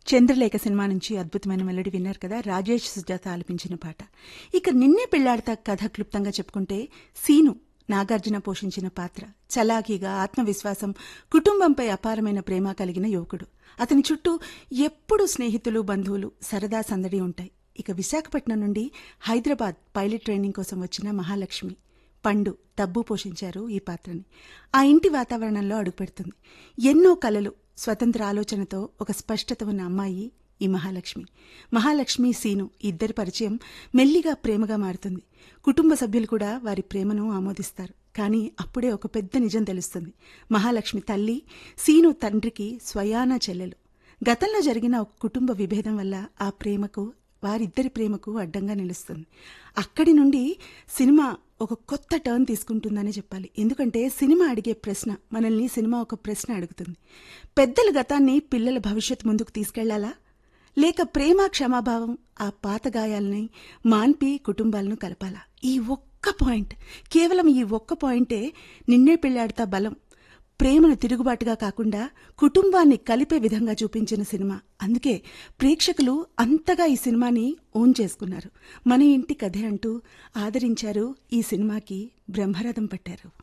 Chandralekha cinema నుంచి అద్భుతమైన melody విన్నారు కదా రాజేష్ సుజాత ఆలపించిన పాట ఇక నిన్నే పెళ్లాడతా కథ క్లుప్తంగా చెప్పుకుంటే సీను నాగార్జున పోషించిన పాత్ర చలాకీగా ఆత్మవిశ్వాసం కుటుంబంపై అపారమైన ప్రేమ కలిగిన యువకుడు అతని చుట్టూ ఎప్పుడూ స్నేహితులు బంధువులు సరదా సందడి ఉంటాయి ఇక విశాఖపట్నం నుండి హైదరాబాద్ పైలట్ ట్రైనింగ్ కోసం వచ్చిన మహాలక్ష్మి పండు డబ్బు పోషించారు ఈ పాత్రని ఆ ఇంటి వాతావరణంలో అడుగుపెడుతుంది ఎన్నో కలలు స్వతంత్ర ఆలోచనతో ఒక స్పష్టత ఉన్న అమ్మాయి ఈ మహాలక్ష్మి మహాలక్ష్మి సీను ఇద్దరి పరిచయం మెల్లిగా ప్రేమగా మారుతుంది కుటుంబ సభ్యులు కూడా వారి ప్రేమను ఆమోదిస్తారు కానీ అప్పుడే ఒక పెద్ద నిజం తెలుస్తుంది మహాలక్ష్మి తల్లి సీను తండ్రికి స్వయాన చెల్లెలు గతంలో జరిగిన ఒక కుటుంబ విభేదం వల్ల ఆ ప్రేమకు వారిద్దరి ప్రేమకు అడ్డంగా నిలుస్తుంది అక్కడి నుండి సినిమా ఒక కొత్త టర్న్ తీసుకుంటుందనే చెప్పాలి ఎందుకంటే సినిమా అడిగే ప్రశ్న మనల్ని సినిమా ఒక ప్రశ్న అడుగుతుంది పెద్దల గతాన్ని పిల్లల భవిష్యత్ ముందుకు తీసుకెళ్లాలా లేక ప్రేమ క్షమాభావం ఆ పాత గాయాలని మాన్పి కుటుంబాలను కలపాలా ఈ ఒక్క పాయింట్ కేవలం ఈ ఒక్క పాయింటే నిన్నే పెళ్లాడుతా బలం ప్రేమను తిరుగుబాటుగా కాకుండా కుటుంబాన్ని కలిపే విధంగా చూపించిన సినిమా అందుకే ప్రేక్షకులు అంతగా ఈ సినిమాని ఓన్ చేసుకున్నారు మన ఇంటి కథే అంటూ ఆదరించారు ఈ సినిమాకి బ్రహ్మరథం పట్టారు